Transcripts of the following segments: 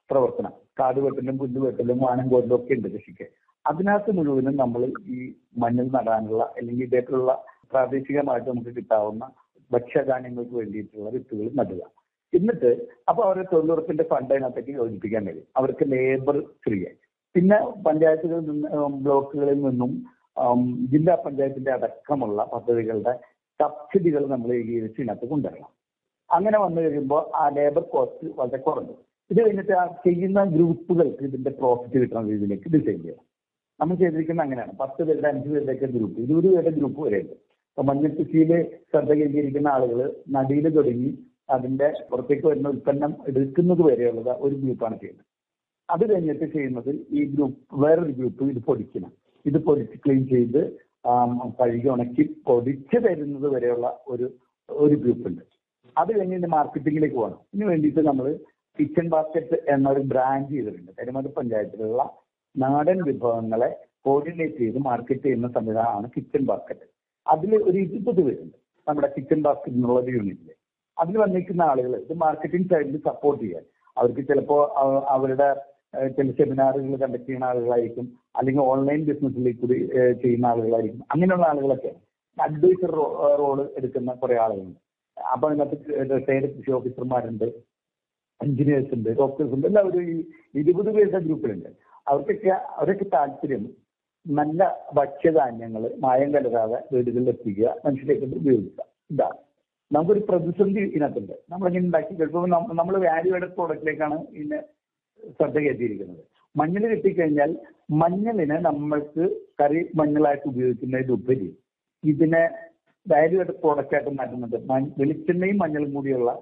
പ്രവർത്തനം കാട് വെട്ടലും പുല്ല് വെട്ടലും വാനം കോരലും ഒക്കെ ഉണ്ട് കൃഷിക്ക് അതിനകത്ത് മുഴുവനും നമ്മൾ ഈ മണ്ണിൽ നടാനുള്ള അല്ലെങ്കിൽ ഇതേക്കുള്ള പ്രാദേശികമായിട്ട് നമുക്ക് കിട്ടാവുന്ന ഭക്ഷ്യധാന്യങ്ങൾക്ക് വേണ്ടിയിട്ടുള്ള വിത്തുകൾ നടുക എന്നിട്ട് അപ്പൊ അവരെ തൊഴിലുറപ്പിന്റെ ഫണ്ട് അതിനകത്തേക്ക് യോജിപ്പിക്കാൻ കഴിയും അവർക്ക് ലേബർ ഫ്രീ ആയി പിന്നെ പഞ്ചായത്തുകളിൽ നിന്ന് ഉം, ബ്ലോക്കുകളിൽ നിന്നും ഉം, ജില്ലാ പഞ്ചായത്തിന്റെ അടക്കമുള്ള പദ്ധതികളുടെ സബ്സിഡികൾ നമ്മൾ ഏകീകരിച്ച് ഇതിനകത്ത് കൊണ്ടുവരണം അങ്ങനെ വന്നു കഴിയുമ്പോൾ ആ ലേബർ കോസ്റ്റ് വളരെ കുറഞ്ഞു ഇത് കഴിഞ്ഞിട്ട് ആ ചെയ്യുന്ന ഗ്രൂപ്പുകൾക്ക് ഇതിന്റെ പ്രോഫിറ്റ് കിട്ടുന്ന രീതിയിലേക്ക് ഡിസൈൻ ചെയ്യണം നമ്മൾ ചെയ്തിരിക്കുന്നത് അങ്ങനെയാണ് പത്ത് പേരുടെ അഞ്ച് പേരുടെയൊക്കെ ഗ്രൂപ്പ് ഇരുപത് പേരുടെ ഗ്രൂപ്പ് വരെ ഉണ്ട് അപ്പൊ മഞ്ഞൾ കൃഷിയിൽ ശ്രദ്ധ കേന്ദ്രീകരിക്കുന്ന ആളുകൾ നടിയിൽ തുടങ്ങി അതിന്റെ പുറത്തേക്ക് വരുന്ന ഉൽപ്പന്നം എടുക്കുന്നത് വരെയുള്ളത് ഒരു ഗ്രൂപ്പാണ് ചെയ്യുന്നത് അത് കഴിഞ്ഞിട്ട് ചെയ്യുന്നത് ഈ ഗ്രൂപ്പ് വേറൊരു ഗ്രൂപ്പ് ഇത് പൊടിക്കണം ഇത് പൊടിച്ച് ക്ലീൻ ചെയ്ത് ആം, കഴുകി ഉണക്കി പൊടിച്ച് തരുന്നത് വരെയുള്ള ഒരു ഒരു ഗ്രൂപ്പ് ഉണ്ട് അത് കഴിഞ്ഞ് ഇതിന്റെ മാർക്കറ്റിംഗിലേക്ക് പോകണം ഇതിന് വേണ്ടിയിട്ട് നമ്മൾ കിച്ചൺ ബാസ്ക്കറ്റ് എന്നൊരു ബ്രാൻഡ് ചെയ്തിട്ടുണ്ട് കരിമതി പഞ്ചായത്തിലുള്ള നാടൻ വിഭവങ്ങളെ കോർഡിനേറ്റ് ചെയ്ത് മാർക്കറ്റ് ചെയ്യുന്ന സംവിധാനമാണ് കിച്ചൺ ബാസ്ക്കറ്റ് അതിൽ ഒരു ഇരുപത് പേരുണ്ട് നമ്മുടെ കിച്ചൺ ബാസ്ക്കറ്റ് എന്നുള്ള ഒരു യൂണിറ്റിൽ അതിൽ വന്നിരിക്കുന്ന ആളുകൾ ഇത് മാർക്കറ്റിംഗ് സൈഡിൽ സപ്പോർട്ട് ചെയ്യാൻ അവർക്ക് ചിലപ്പോൾ അവരുടെ ഏഹ്, ചില സെമിനാറുകൾ കണ്ടക്ട് ചെയ്യുന്ന ആളുകളായിരിക്കും അല്ലെങ്കിൽ ഓൺലൈൻ ബിസിനസ്സിലേക്ക് കൂടി ഏഹ്, ചെയ്യുന്ന ആളുകളായിരിക്കും അങ്ങനെയുള്ള ആളുകളൊക്കെ അഡ്വൈസർ റോള് എടുക്കുന്ന കുറെ ആളുകളുണ്ട് അപ്പൊ അതിനകത്ത് റിട്ടയർഡ് കൃഷി ഓഫീസർമാരുണ്ട് എഞ്ചിനീയേഴ്സ് ഉണ്ട് ഡോക്ടേഴ്സ് ഉണ്ട് എല്ലാവരും ഈ ഇരുപത് പേരുടെ ഗ്രൂപ്പിലുണ്ട് അവർക്കൊക്കെ അവരൊക്കെ താല്പര്യം നല്ല ഭക്ഷ്യധാന്യങ്ങൾ മായം കലരാതെ വീടുകളിൽ എത്തിക്കുക മനുഷ്യരെ കൊണ്ട് ഉപയോഗിക്കുക ഇതാണ് നമുക്കൊരു പ്രതിസന്ധി ഇതിനകത്തുണ്ട് നമ്മളിങ്ങനെ ഉണ്ടാക്കി ചിലപ്പോൾ നമ്മൾ വാല്യൂ ആഡഡ് പ്രോഡക്റ്റിലേക്കാണ് ഇതിനെ ശ്രദ്ധ കയറ്റിയിരിക്കുന്നത് മഞ്ഞൾ കിട്ടിക്കഴിഞ്ഞാൽ മഞ്ഞളിനെ നമ്മൾക്ക് കറി മഞ്ഞളായിട്ട് ഉപയോഗിക്കുന്നതിലുപരി ഇതിനെ വാല്യൂ ആഡഡ് പ്രോഡക്റ്റ് ആയിട്ട് മാറ്റുന്നത് മഞ്ഞ- വെളിച്ചെണ്ണയും മഞ്ഞളും കൂടിയുള്ള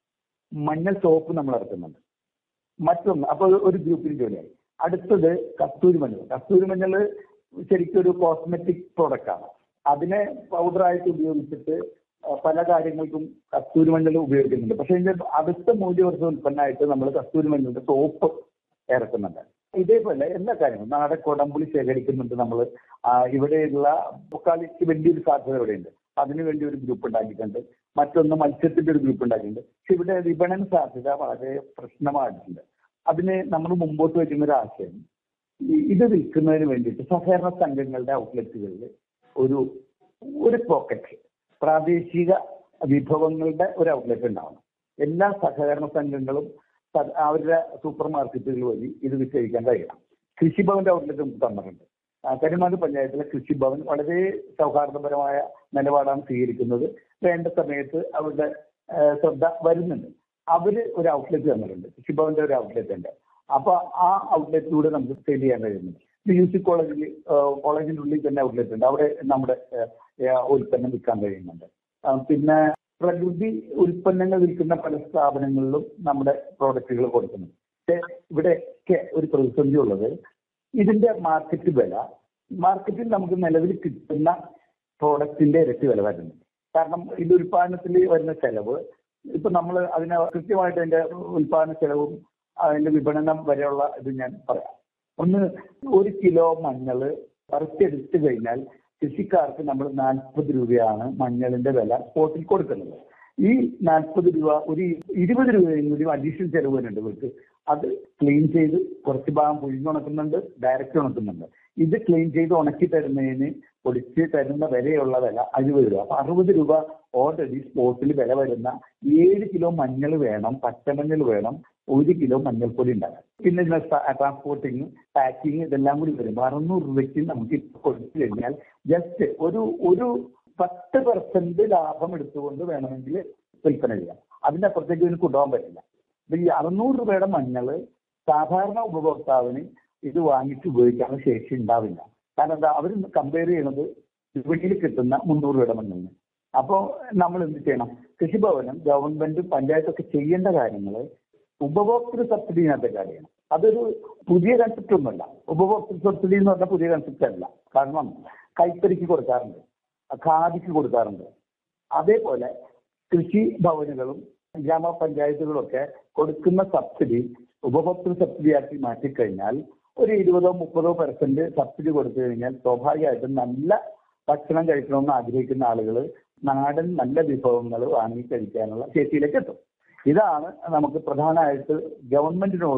മഞ്ഞൾ സോപ്പ് നമ്മൾ ഇറക്കുന്നുണ്ട് മറ്റൊന്ന് അപ്പൊ ഒരു- ഒരു ഗ്രൂപ്പിൽ ജോലിയായി അടുത്തത് കസ്തൂരി മഞ്ഞൾ കസ്തൂരി മഞ്ഞൾ ശരിക്കും ഒരു കോസ്മെറ്റിക് പ്രോഡക്റ്റ് ആണ് അതിനെ പൗഡറായിട്ട് ഉപയോഗിച്ചിട്ട് ആ, പല കാര്യങ്ങൾക്കും കസ്തൂരി മഞ്ഞൾ ഉപയോഗിക്കുന്നുണ്ട് പക്ഷെ ഇതിന്റെ അടുത്ത മൂല്യവർദ്ധ ഉൽപ്പന്നമായിട്ട് നമ്മൾ കസ്തൂരി മഞ്ഞളുടെ സോപ്പ് ഇറക്കുന്നുണ്ട് ഇതേപോലെ എല്ലാ കാര്യങ്ങളും നാടൻ കൊടമ്പുളി ശേഖരിക്കുന്നുണ്ട് നമ്മൾ ഇവിടെയുള്ള പൊക്കാളിക്ക് വലിയൊരു സാധ്യത ഇവിടെയുണ്ട് അതിനു വേണ്ടി ഒരു ഗ്രൂപ്പ് ഉണ്ടാക്കിയിട്ടുണ്ട് മറ്റൊന്ന് മത്സ്യത്തിന്റെ ഒരു ഗ്രൂപ്പ് ഉണ്ടാക്കിയിട്ടുണ്ട് പക്ഷെ ഇവിടെ വിപണന സാധ്യത വളരെ പ്രശ്നമായിട്ടുണ്ട് അതിന് നമ്മൾ മുമ്പോട്ട് വയ്ക്കുന്ന ഒരു ആശയം ഈ- ഇത് വിൽക്കുന്നതിന് വേണ്ടിയിട്ട് സഹകരണ സംഘങ്ങളുടെ ഔട്ട്ലെറ്റുകളിൽ ഒരു ഒരു പോക്കറ്റ് പ്രാദേശിക വിഭവങ്ങളുടെ ഒരു ഔട്ട്ലെറ്റ് ഉണ്ടാവണം എല്ലാ സഹകരണ സംഘങ്ങളും സ- അവരുടെ സൂപ്പർ മാർക്കറ്റുകൾ വഴി ഇത് വിറ്റഴിക്കാൻ കഴിയണം കൃഷിഭവന്റെ ഔട്ട്ലെറ്റ് നമുക്ക് തന്നിട്ടുണ്ട് ആ, കരിമാട് പഞ്ചായത്തിലെ കൃഷിഭവൻ വളരെ സൗഹാർദ്ദപരമായ നിലപാടാണ് സ്വീകരിക്കുന്നത് വേണ്ട സമയത്ത് അവരുടെ ആ, ശ്രദ്ധ വരുന്നുണ്ട് അവര് ഒരു ഔട്ട്ലെറ്റ് തന്നിട്ടുണ്ട് കൃഷിഭവന്റെ ഒരു ഔട്ട്ലെറ്റ് ഉണ്ട് അപ്പൊ ആ ഔട്ട്ലെറ്റിലൂടെ നമുക്ക് സെയിൽ ചെയ്യാൻ കഴിയുന്നുണ്ട് യു സി കോളേജിൽ കോളേജിന്റെ ഉള്ളിൽ തന്നെ ഔട്ട്ലെറ്റ് ഉണ്ട് അവിടെ നമ്മുടെ ആ, ആ, ഉൽപ്പന്നം വിൽക്കാൻ കഴിയുന്നുണ്ട് ആ, പിന്നെ പ്രകൃതി ഉൽപ്പന്നങ്ങൾ വിൽക്കുന്ന പല സ്ഥാപനങ്ങളിലും നമ്മുടെ പ്രോഡക്റ്റുകൾ കൊടുക്കുന്നുണ്ട് പക്ഷേ ഇവിടെയൊക്കെ ഒരു പ്രതിസന്ധി ഉള്ളത് ഇതിന്റെ മാർക്കറ്റ് വില മാർക്കറ്റിൽ നമുക്ക് നിലവിൽ കിട്ടുന്ന പ്രോഡക്റ്റിന്റെ ഇരട്ടി വില വരുന്നുണ്ട് കാരണം ഇത് ഉൽപാദനത്തിൽ വരുന്ന ചെലവ് ഇപ്പൊ നമ്മൾ അതിനെ കൃത്യമായിട്ട് അതിന്റെ ഉൽപാദന ചെലവും അതിന്റെ വിപണനം വരെയുള്ള ഇത് ഞാൻ പറയാം ഒന്ന് ഒരു കിലോ മഞ്ഞള് പറിച്ചെടുത്തു കഴിഞ്ഞാൽ കൃഷിക്കാർക്ക് നമ്മൾ നാൽപ്പത് രൂപയാണ് മഞ്ഞളിന്റെ വില സ്പോട്ടിൽ കൊടുക്കുന്നത് ഈ നാൽപ്പത് രൂപ ഒരു ഇരുപത് രൂപയും കൂടി അഡീഷണൽ ചെലവ് വരുന്നുണ്ട് ഇവർക്ക് അത് ക്ലീൻ ചെയ്ത് കുറച്ച് ഭാഗം പുഴിഞ്ഞുണക്കുന്നുണ്ട് ഡയറക്റ്റ് ഉണക്കുന്നുണ്ട് ഇത് ക്ലീൻ ചെയ്ത് ഉണക്കി തരുന്നതിന് പൊടിച്ച് തരുന്ന വിലയുള്ള വില അറുപത് രൂപ അപ്പൊ അറുപത് രൂപ ഓൾറെഡി സ്പോട്ടിൽ വില വരുന്ന ഏഴ് കിലോ മഞ്ഞൾ വേണം പച്ചമഞ്ഞൾ വേണം ഒരു കിലോ മഞ്ഞൾപ്പൊടി ഉണ്ടാകാൻ പിന്നെ ഇതിന് ട്രാൻസ്പോർട്ടിങ് പാക്കിങ് ഇതെല്ലാം കൂടി വരുമ്പോൾ അറുന്നൂറ് രൂപയ്ക്ക് നമുക്ക് ഇപ്പൊ കൊടുത്തു കഴിഞ്ഞാൽ ജസ്റ്റ് ഒരു ഒരു പത്ത് പെർസെന്റ് ലാഭം എടുത്തുകൊണ്ട് വേണമെങ്കിൽ വിൽപ്പന ചെയ്യാം അതിനപ്പുറത്തേക്ക് ഇതിന് കൊണ്ടുപോകാൻ പറ്റില്ല അപ്പൊ ഈ അറുന്നൂറ് രൂപയുടെ മഞ്ഞള് സാധാരണ ഉപഭോക്താവിന് ഇത് വാങ്ങിച്ച് ഉപയോഗിക്കാനുള്ള ശേഷി ഉണ്ടാവില്ല കാരണം എന്താ അവർ കമ്പയർ ചെയ്യുന്നത് വിപണിയിൽ കിട്ടുന്ന മുന്നൂറ് രൂപയുടെ മഞ്ഞളിന് അപ്പോൾ നമ്മൾ എന്ത് ചെയ്യണം കൃഷിഭവനും ഗവൺമെന്റും പഞ്ചായത്തൊക്കെ ചെയ്യേണ്ട കാര്യങ്ങൾ ഉപഭോക്തൃ സബ്സിഡിനകത്തെ കാര്യമാണ് അതൊരു പുതിയ കൺസെപ്റ്റ് ഒന്നുമല്ല ഉപഭോക്തൃ സബ്സിഡി എന്ന് പറഞ്ഞാൽ പുതിയ കൺസെപ്റ്റ് അല്ല കാരണം കൈത്തറിക്ക് കൊടുക്കാറുണ്ട് ഖാദിക്ക് കൊടുക്കാറുണ്ട് അതേപോലെ കൃഷി ഭവനുകളും ഗ്രാമപഞ്ചായത്തുകളും ഒക്കെ കൊടുക്കുന്ന സബ്സിഡി ഉപഭോക്തൃ സബ്സിഡിയാക്കി മാറ്റിക്കഴിഞ്ഞാൽ ഒരു ഇരുപതോ മുപ്പതോ പെർസെന്റ് സബ്സിഡി കൊടുത്തു കഴിഞ്ഞാൽ സ്വാഭാവികമായിട്ടും നല്ല ഭക്ഷണം കഴിക്കണമെന്ന് ആഗ്രഹിക്കുന്ന ആളുകൾ നാടൻ നല്ല വിഭവങ്ങൾ വാങ്ങി കഴിക്കാനുള്ള ശേഷിയിലേക്ക് എത്തും ഇതാണ് നമുക്ക് പ്രധാനമായിട്ട് ഗവൺമെന്റിനോട്